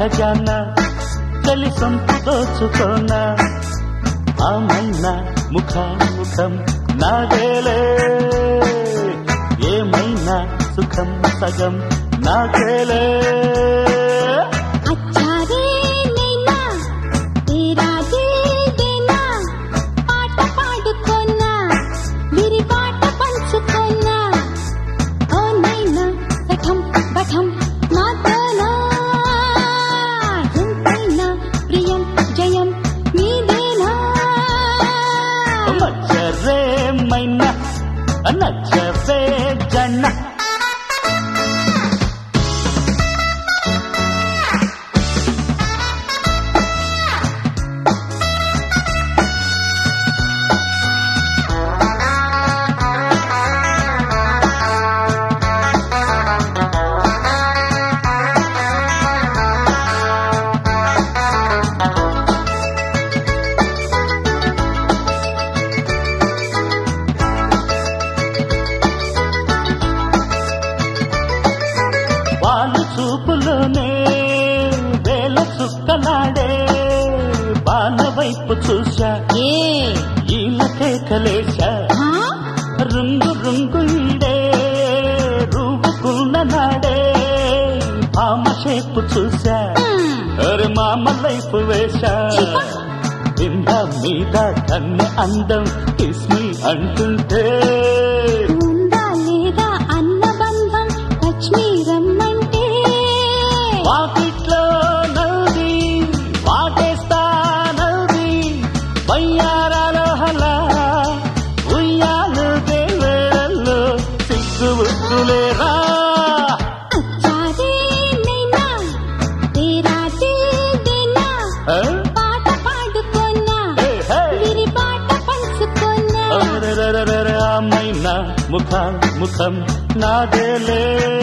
ఖజానా చలి సొంపు దోచుకోనా ఆమన్నా ముఖాముఖం నాదేలే ఏమైనా సుఖం సగం నాకేలే अच्छा रे नैना तेरा दिल देना పాట పాడుకోనా విరి పాట పంచుకోనా ఓ నైనా సఠం బఠం మాతోనా ఎంతైనా ప్రియం జయం నీదేనా మచ్చరే మైనా నచ్చవే జన్న వాళ్ళు చూపులోనే వేల చుక్కలాడే బాల వైపు చూశా ఏ ఈలకే కలేశా రుంగు రుంగుండే రూపుకున్న నాడే భామ షేపు చూశా అరే మామ లైఫ్ వేశా కింద మీద కన్నె అందం కిస్మి అంటుంటే ఉందా లేదా అన్న బంధం లక్ష్మీ రమ్మంటే వాకిట్లో నవ్వి వాటేస్తా నవ్వి వయ్యారాలో హలా ఉయ్యాలు దేవేళల్లో సిగ్గు బుద్ధులేరా అచ్చారే నైనా తేరా దిల్ దేనా ఆ? పాట పాడుకోనా హే, హే. విరి పాట పంచుకోనా అరెరెరెరెరె, అమ్మైనా ముఖ ముఖం నాదేలే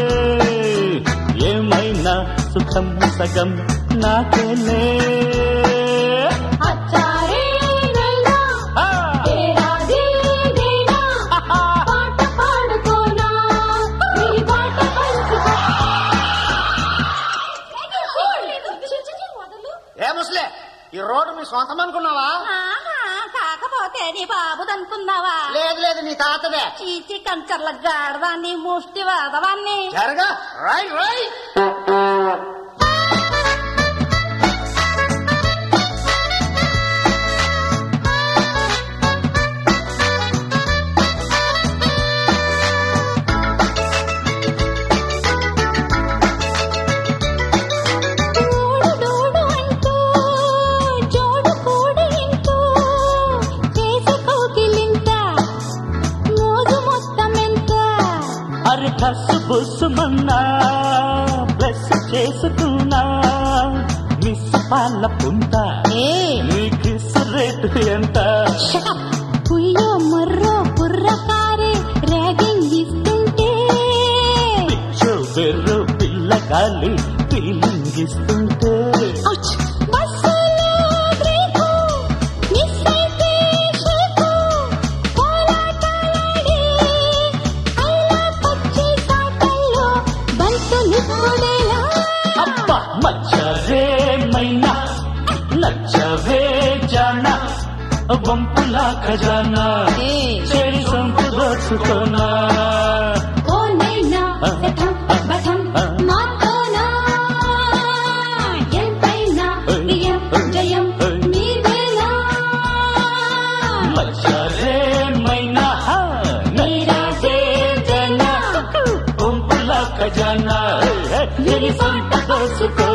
ఏమైనా సుఖం సగం నాకేలే అచ్చారే నైనా ఆ! తేరా దిల్ దేనా పాట పాడుకోనా విరి పాట పంచుకోనా ఏ ముసలే ఈ రోడ్డు మీ సొంతం అనుకున్నావా ఆహా, కాకపోతే నీ బాబుదనుకున్నావా లేదు లేదు నీ తాతదే చీచి కంచర్ల గాడదాన్ని ముష్టి వాదవాన్ని జరగా రై రై డోడు డోడు అంటూ జోడు కూడి ఇంటూ చేసే కౌగిలింత మోజు మొత్తం ఎంత అరి కసు బుసుమన్నా ప్లస్ చేసుకున్నా మిస్ పాల పుంట నీ కిస్ రేటు ఎంత పుయ్యో మర్రో కుర్రకారే ర్యాగింగ్ ఇస్తుంటే పిచ్చు బెర్రు పిల్లగాలి ఫీలింగ్ ఇస్తుంటే ఔచ్! బస్సులో బ్రేకు, మిస్ అయితే షేకు, పోరాటాలాడి, అయినా పచ్చి సాటల్లో బంతు నిప్పుడేలా. అబ్బా మచ్చరే మైనా నచ్చవే జానా వంపులా ఖజానా చెరి సంపు దోచుకోనా ఓ నైనా, శఠం, బఠం, మాతోనా. ఎంతైనా ప్రియం, జయం నీదేనా. మచ్చరే మైనా నచ్చవే జానా వంపులా ఖజానా చెరి సంపు దోచుకోనా